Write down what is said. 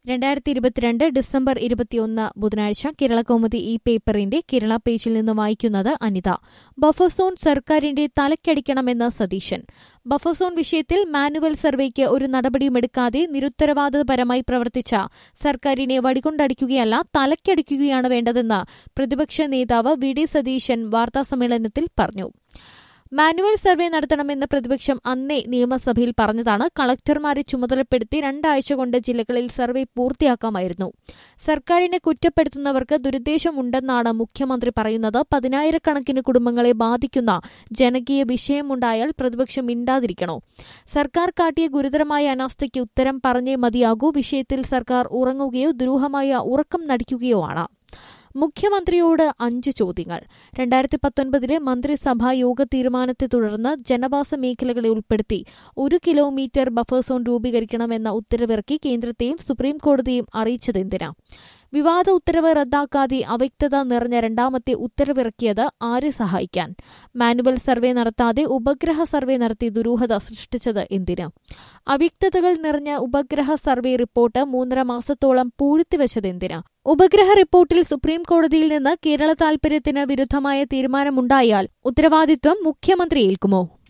രണ്ടായിരത്തി ഇരുപത്തിരണ്ട് ഡിസംബർ ഇരുപത്തിയൊന്ന് ബുധനാഴ്ച കേരളകൗമുദി ഈ പേപ്പറിന്റെ കേരള പേജിൽ നിന്ന് വായിക്കുന്നത് അനിത ബഫർ സോൺ സർക്കാരിന്റെ തലക്കടിക്കണമെന്ന് സതീശൻ ബഫർ സോൺ വിഷയത്തിൽ മാനുവൽ സർവേക്ക് ഒരു നടപടിയുമെടുക്കാതെ നിരുത്തരവാദപരമായി പ്രവർത്തിച്ച സർക്കാരിനെ വടികൊണ്ടടിക്കുകയല്ല തലക്കടിക്കുകയാണ് വേണ്ടതെന്ന് പ്രതിപക്ഷ നേതാവ് വി ഡി സതീശൻ വാർത്താസമ്മേളനത്തിൽ പറഞ്ഞു മാനുവൽ സർവേ നടത്തണമെന്ന് പ്രതിപക്ഷം അന്നേ നിയമസഭയിൽ പറഞ്ഞതാണ് കളക്ടർമാരെ ചുമതലപ്പെടുത്തി രണ്ടാഴ്ച കൊണ്ട് ജില്ലകളിൽ സർവേ പൂർത്തിയാക്കാമായിരുന്നു സർക്കാരിനെ കുറ്റപ്പെടുത്തുന്നവർക്ക് ദുരുദ്ദേശമുണ്ടെന്നാണ് മുഖ്യമന്ത്രി പറയുന്നത് പതിനായിരക്കണക്കിന് കുടുംബങ്ങളെ ബാധിക്കുന്ന ജനകീയ വിഷയമുണ്ടായാൽ പ്രതിപക്ഷം മിണ്ടാതിരിക്കണോ സർക്കാർ കാട്ടിയ ഗുരുതരമായ അനാസ്ഥയ്ക്ക് ഉത്തരം പറഞ്ഞേ മതിയാകൂ വിഷയത്തിൽ സർക്കാർ ഉറങ്ങുകയോ ദുരൂഹമായ ഉറക്കം നടിക്കുകയോ ആണ് മുഖ്യമന്ത്രിയോട് അഞ്ച് ചോദ്യങ്ങൾ രണ്ടായിരത്തി പത്തൊൻപതിലെ മന്ത്രിസഭാ യോഗ തീരുമാനത്തെ തുടർന്ന് ജനവാസ മേഖലകളെ ഉൾപ്പെടുത്തി ഒരു കിലോമീറ്റർ ബഫർ സോൺ രൂപീകരിക്കണമെന്ന ഉത്തരവിറക്കി കേന്ദ്രത്തെയും സുപ്രീം കോടതിയും അറിയിച്ചതെന്തിനാ വിവാദ ഉത്തരവ് റദ്ദാക്കാതെ അവ്യക്തത നിറഞ്ഞ രണ്ടാമത്തെ ഉത്തരവിറക്കിയത് ആരെ സഹായിക്കാൻ മാനുവൽ സർവേ നടത്താതെ ഉപഗ്രഹ സർവേ നടത്തി ദുരൂഹത സൃഷ്ടിച്ചത് എന്തിന് അവ്യക്തതകൾ നിറഞ്ഞ ഉപഗ്രഹ സർവേ റിപ്പോർട്ട് മൂന്നര മാസത്തോളം പൂഴ്ത്തിവെച്ചതെന്തിന് ഉപഗ്രഹ റിപ്പോർട്ടിൽ സുപ്രീം കോടതിയിൽ നിന്ന് കേരള താൽപര്യത്തിന് വിരുദ്ധമായ തീരുമാനമുണ്ടായാൽ ഉത്തരവാദിത്വം മുഖ്യമന്ത്രി ഏൽക്കുമോ